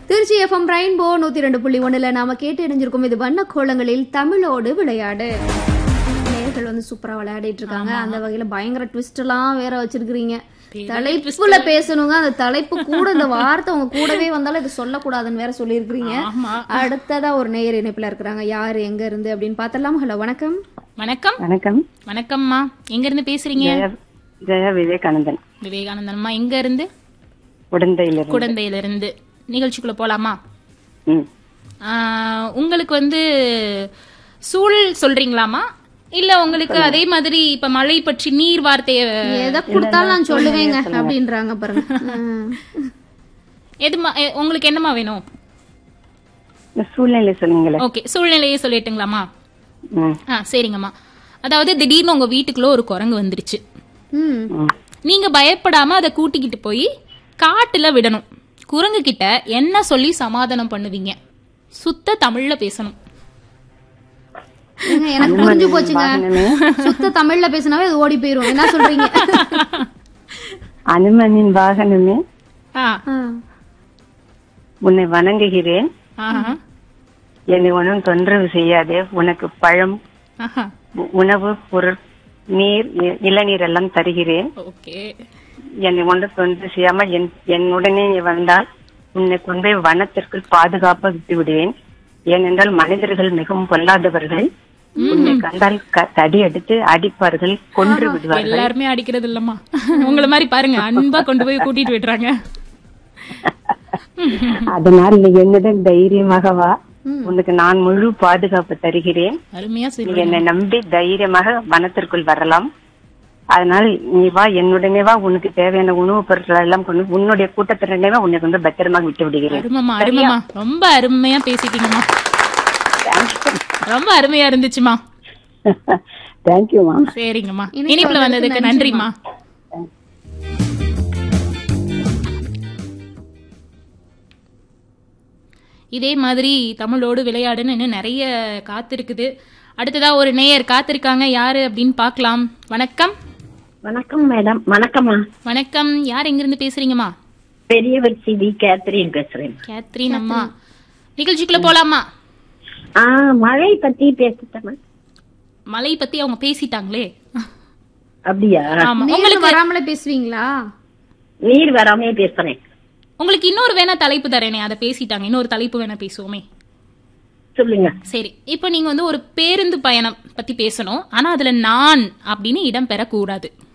Trichy FM rainbow நூத்தி ரெண்டு புள்ளி ஒண்ணுல நாம கேட்டு இணைஞ்சிருக்கோம் இது வண்ண கோலங்களில் தமிழோடு விளையாடு நேர்கள் வந்து சூப்பரா விளையாடிட்டு இருக்காங்க அந்த வகையில பயங்கர ட்விஸ்ட் எல்லாம் வேற வச்சிருக்கீங்க தலைப்புல பேசணுங்க அந்த தலைப்பு கூட இந்த வார்த்தை உங்க கூடவே வந்தாலும் இது சொல்லக்கூடாதுன்னு வேற சொல்லியிருக்கிறீங்க ஆமா அடுத்ததா ஒரு நேயர் இணைப்புல இருக்கிறாங்க யாரு எங்க இருந்து அப்படின்னு பார்த்தலாம் ஹலோ வணக்கம் வணக்கம் வணக்கம் வணக்கம்மா எங்க இருந்து பேசுறீங்க ஜெயா ஜெயா விவேகானந்தன் விவேகானந்தன்மா எங்க இருந்து உடந்தையிலிருந்து குடந்தையில இருந்து நிகழ்ச்சிக்குள்ள போலாமா ம் ஆஹ், உங்களுக்கு வந்து சூழல் சொல்றீங்களாமா இல்ல உங்களுக்கு அதே மாதிரி இப்ப மழை பற்றி நீர் வார்த்தைய எதை கொடுத்தாலும் நான் சொல்லுவேங்க அப்படின்றாங்க பாருங்க ம். எதுமா எ- உங்களுக்கு என்னமா வேணும் இந்த சூழ்நிலை சொன்னீங்களே ஓகே சூழ்நிலையே சொல்லிட்டுங்களாமா ம் ஆ சரிங்கம்மா அதாவது திடீர்னு உங்க வீட்டுக்குள்ள ஒரு குரங்கு வந்துருச்சு ம் ம் நீங்க பயப்படாம அதை கூட்டிக்கிட்டு போய் காட்டுல விடணும் குரங்கு கிட்ட என்ன சொல்லி சமாதானம் பண்ணுவீங்க சுத்த தமிழ்ல பேசணும் ஏங்க, எனக்கு புரிஞ்சு போச்சுங்க வாகனமே சுத்த தமிழ்ல பேசினாவே அது ஓடி போயிரும் என்ன சொல்றீங்க அனுமனின் வாகனமே ஆ, ஆ. உன்னை வணங்குகிறேன் ஆஹா, என்னை ஒன்றும் தொந்தரவு செய்யாதே உனக்கு பழம் ஆஹா. உ- உணவு பொருள் நீர் இ- இளநீர் எல்லாம் தருகிறேன் ஓகே என்னை ஒன்றும் தொந்தரவு செய்யாமல் என் என்னுடனே நீ வந்தால் உன்னை கொண்டு போய் வனத்திற்குள் பாதுகாப்பாக விட்டு விடுவேன் ஏனென்றால் மனிதர்கள் மிகவும் பொல்லாதவர்கள் உன்னை கண்டால் க- தடி எடுத்து அடிப்பார்கள் கொன்று விடுவார்கள் எல்லாருமே அடிக்கிறது இல்லம்மா உங்கள மாதிரி பாருங்க அன்பா கொண்டு போய் கூட்டிட்டு விடுறாங்க அதனால் நீ என்னுடன் தைரியமாக வா உனக்கு நான் முழு பாதுகாப்பு தருகிறேன் அருமையா நீ சரி என்னை நம்பி தைரியமாக வனத்திற்குள் வரலாம் அதனால் நீ வா என்னுடனே வா உனக்கு தேவையான உணவுப் பொருட்கள் எல்லாம் கொண்டு உன்னுடைய கூட்டத்தினரே வா உன்னை வந்து பத்திரமாக விட்டு விடுகிறேன் அருமம்மா அருமம்மா ரொம்ப அருமையா பேசிட்டீங்கம்மா ரொம்ப அருமையா இருந்துச்சுமா தேங்க்யூமா சரிங்கம்மா இணைப்பு இனிப்புல வந்ததுக்கு வந்ததுக்கு நன்றிம்மா இதே மாதிரி தமிழோடு விளையாடுன்னு இன்னும் நிறைய காத்திருக்குது அடுத்ததா ஒரு நேயர் காத்திருக்காங்க யாரு அப்படின்னு பார்க்கலாம் வணக்கம் வணக்கம் மேடம் வணக்கம்மா வணக்கம் யார் எங்கிருந்து பேசுறீங்கம்மா பெரியவர் சிவி கேத்ரின் பேசுறேன் கேத்ரின் அம்மா நிகழ்ச்சிக்குள்ள போலாமா ஆ மழை பத்தி பேசிட்டேன் மலை பத்தி அவங்க பேசிட்டாங்களே அப்படியா ஆமா நீங்களும் உங்களுக்கு வராமலே பேசுவீங்களா நீர் வராமே பேசுறேன் உங்களுக்கு இன்னொரு வேணா தலைப்பு தரேனே அதை பேசிட்டாங்க இன்னொரு தலைப்பு வேணா பேசுவோமே சொல்லுங்க சரி இப்போ நீங்க வந்து ஒரு பேருந்து பயணம் பத்தி பேசணும் ஆனா அதுல நான் அப்படின்னு இடம் பெறக்கூடாது